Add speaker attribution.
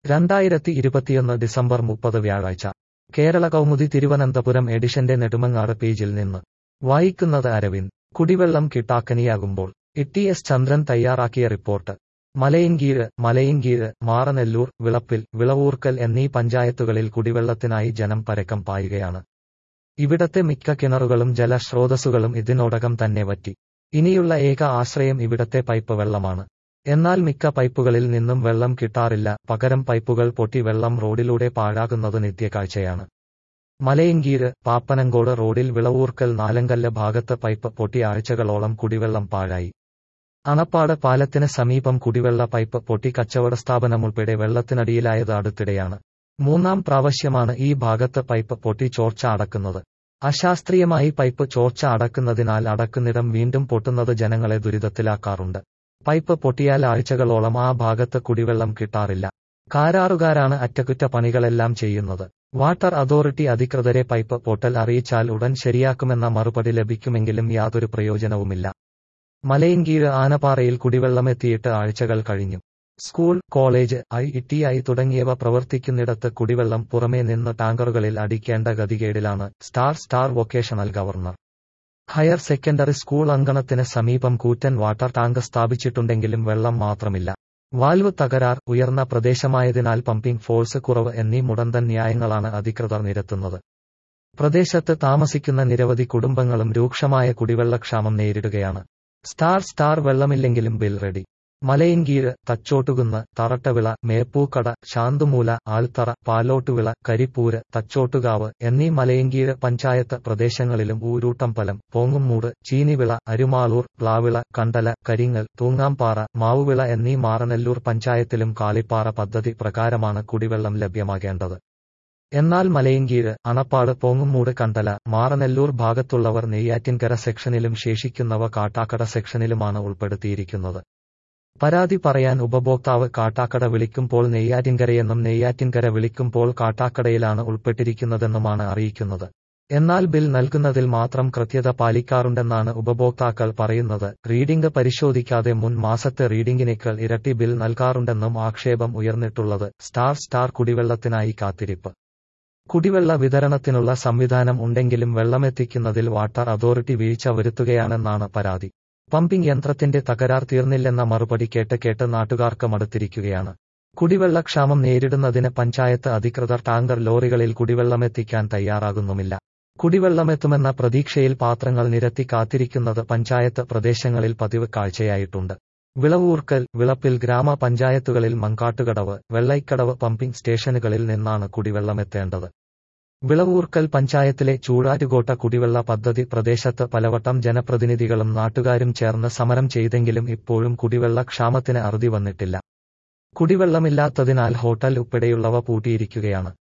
Speaker 1: രണ്ടായിരത്തി ഇരുപത്തിയൊന്ന് ഡിസംബർ മുപ്പത് വ്യാഴാഴ്ച കേരള കൗമുദി തിരുവനന്തപുരം എഡിഷന്റെ നെടുമങ്ങാട് പേജിൽ നിന്ന് വായിക്കുന്നത് അരവിന്ദ് കുടിവെള്ളം കിട്ടാക്കനിയാകുമ്പോൾ ഇ എസ് ചന്ദ്രൻ തയ്യാറാക്കിയ റിപ്പോർട്ട് മലയൻകീഴ് മലയൻകീഴ് മാറനെല്ലൂർ വിളപ്പിൽ വിളവൂർക്കൽ എന്നീ പഞ്ചായത്തുകളിൽ കുടിവെള്ളത്തിനായി ജനം പരക്കം പായുകയാണ് ഇവിടത്തെ മിക്ക കിണറുകളും ജലസ്രോതസ്സുകളും ഇതിനോടകം തന്നെ വറ്റി ഇനിയുള്ള ഏക ആശ്രയം ഇവിടത്തെ പൈപ്പ് വെള്ളമാണ് എന്നാൽ മിക്ക പൈപ്പുകളിൽ നിന്നും വെള്ളം കിട്ടാറില്ല പകരം പൈപ്പുകൾ പൊട്ടി വെള്ളം റോഡിലൂടെ പാഴാകുന്നത് നിത്യകാഴ്ചയാണ് മലയൻകീഴ് പാപ്പനങ്കോട് റോഡിൽ വിളവൂർക്കൽ നാലങ്കല്ല് ഭാഗത്ത് പൈപ്പ് പൊട്ടി ആഴ്ചകളോളം കുടിവെള്ളം പാഴായി അണപ്പാട് പാലത്തിന് സമീപം കുടിവെള്ള പൈപ്പ് പൊട്ടി കച്ചവട സ്ഥാപനമുൾപ്പെടെ വെള്ളത്തിനടിയിലായത് അടുത്തിടെയാണ് മൂന്നാം പ്രാവശ്യമാണ് ഈ ഭാഗത്ത് പൈപ്പ് പൊട്ടി ചോർച്ച അടക്കുന്നത് അശാസ്ത്രീയമായി പൈപ്പ് ചോർച്ച അടക്കുന്നതിനാൽ അടക്കുന്നിടം വീണ്ടും പൊട്ടുന്നത് ജനങ്ങളെ ദുരിതത്തിലാക്കാറുണ്ട് പൈപ്പ് പൊട്ടിയാൽ ആഴ്ചകളോളം ആ ഭാഗത്ത് കുടിവെള്ളം കിട്ടാറില്ല കാരാറുകാരാണ് അറ്റകുറ്റപ്പണികളെല്ലാം ചെയ്യുന്നത് വാട്ടർ അതോറിറ്റി അധികൃതരെ പൈപ്പ് പൊട്ടൽ അറിയിച്ചാൽ ഉടൻ ശരിയാക്കുമെന്ന മറുപടി ലഭിക്കുമെങ്കിലും യാതൊരു പ്രയോജനവുമില്ല മലയൻകീഴ് ആനപ്പാറയിൽ കുടിവെള്ളമെത്തിയിട്ട് ആഴ്ചകൾ കഴിഞ്ഞു school college I T I തുടങ്ങിയവ പ്രവർത്തിക്കുന്നിടത്ത് കുടിവെള്ളം പുറമേ നിന്ന് ടാങ്കറുകളിൽ അടിക്കേണ്ട ഗതികേടിലാണ് star star vocational governor higher secondary school അങ്കണത്തിന് സമീപം കൂറ്റൻ വാട്ടർ ടാങ്ക് സ്ഥാപിച്ചിട്ടുണ്ടെങ്കിലും വെള്ളം മാത്രമില്ല വാൽവ് തകരാർ ഉയർന്ന പ്രദേശമായതിനാൽ പമ്പിംഗ് ഫോഴ്സ് കുറവ് എന്നീ മുടന്തൻ ന്യായങ്ങളാണ് അധികൃതർ നിരത്തുന്നത് പ്രദേശത്ത് താമസിക്കുന്ന നിരവധി കുടുംബങ്ങളും രൂക്ഷമായ കുടിവെള്ളക്ഷാമം നേരിടുകയാണ് സ്റ്റാർ സ്റ്റാർ വെള്ളമില്ലെങ്കിലും ബിൽ റെഡി മലയൻകീഴ് തച്ചോട്ടുകുന്ന് തറട്ടവിള മേപ്പൂക്കട ശാന്തുമൂല ആൽത്തറ പാലോട്ടുവിള കരിപ്പൂര് തച്ചോട്ടുകാവ് എന്നീ മലയൻകീഴ് പഞ്ചായത്ത് പ്രദേശങ്ങളിലും ഊരൂട്ടമ്പലം പോങ്ങുംമൂട് ചീനിവിള അരുമാളൂർ പ്ലാവിള കണ്ടല കരിങ്ങൽ തൂങ്ങാംപാറ മാവുവിള എന്നീ മാറനെല്ലൂർ പഞ്ചായത്തിലും കാളിപ്പാറ പദ്ധതി പ്രകാരമാണ് കുടിവെള്ളം ലഭ്യമാകേണ്ടത് എന്നാൽ മലയൻകീഴ് അണപ്പാട് പോങ്ങുംമൂട് കണ്ടല മാറനെല്ലൂർ ഭാഗത്തുള്ളവർ നെയ്യാറ്റിൻകര സെക്ഷനിലും ശേഷിക്കുന്നവ കാട്ടാക്കട സെക്ഷനിലുമാണ് ഉൾപ്പെടുത്തിയിരിക്കുന്നത് പരാതി പറയാൻ ഉപഭോക്താവ് കാട്ടാക്കട വിളിക്കുമ്പോൾ നെയ്യാറ്റിൻകരയെന്നും നെയ്യാറ്റിൻകര വിളിക്കുമ്പോൾ കാട്ടാക്കടയിലാണ് ഉൾപ്പെട്ടിരിക്കുന്നതെന്നുമാണ് അറിയിക്കുന്നത് എന്നാൽ ബിൽ നൽകുന്നതിൽ മാത്രം കൃത്യത പാലിക്കാറുണ്ടെന്നാണ് ഉപഭോക്താക്കൾ പറയുന്നത് റീഡിംഗ് പരിശോധിക്കാതെ മുൻ മാസത്തെ റീഡിംഗിനേക്കാൾ ഇരട്ടി ബിൽ നൽകാറുണ്ടെന്നും ആക്ഷേപം ഉയർന്നിട്ടുള്ളത് സ്റ്റാർ സ്റ്റാർ കുടിവെള്ളത്തിനായി കാത്തിരിപ്പ് കുടിവെള്ള വിതരണത്തിനുള്ള സംവിധാനം ഉണ്ടെങ്കിലും വെള്ളമെത്തിക്കുന്നതിൽ വാട്ടർ അതോറിറ്റി വീഴ്ച വരുത്തുകയാണെന്നാണ് പരാതി പമ്പിംഗ് യന്ത്രത്തിന്റെ തകരാർ തീർന്നില്ലെന്ന മറുപടി കേട്ട് കേട്ട് നാട്ടുകാർക്ക് മടുത്തിരിക്കുകയാണ് കുടിവെള്ളക്ഷാമം നേരിടുന്നതിന് പഞ്ചായത്ത് അധികൃതർ ടാങ്കർ ലോറികളിൽ കുടിവെള്ളമെത്തിക്കാൻ തയ്യാറാകുന്നുമില്ല കുടിവെള്ളമെത്തുമെന്ന പ്രതീക്ഷയിൽ പാത്രങ്ങൾ നിരത്തി കാത്തിരിക്കുന്നത് പഞ്ചായത്ത് പ്രദേശങ്ങളിൽ പതിവ് കാഴ്ചയായിട്ടുണ്ട് വിളവൂർക്കൽ വിളപ്പിൽ ഗ്രാമപഞ്ചായത്തുകളിൽ മങ്കാട്ടുകടവ് വെള്ളൈക്കടവ് പമ്പിംഗ് സ്റ്റേഷനുകളിൽ നിന്നാണ് കുടിവെള്ളമെത്തേണ്ടത് വിളവൂർക്കൽ പഞ്ചായത്തിലെ ചൂടാറ്റുകോട്ട കുടിവെള്ള പദ്ധതി പ്രദേശത്ത് പലവട്ടം ജനപ്രതിനിധികളും നാട്ടുകാരും ചേർന്ന് സമരം ചെയ്തെങ്കിലും ഇപ്പോഴും കുടിവെള്ള ക്ഷാമത്തിന് അറുതി വന്നിട്ടില്ല കുടിവെള്ളമില്ലാത്തതിനാൽ ഹോട്ടൽ ഉൾപ്പെടെയുള്ളവ പൂട്ടിയിരിക്കുകയാണ്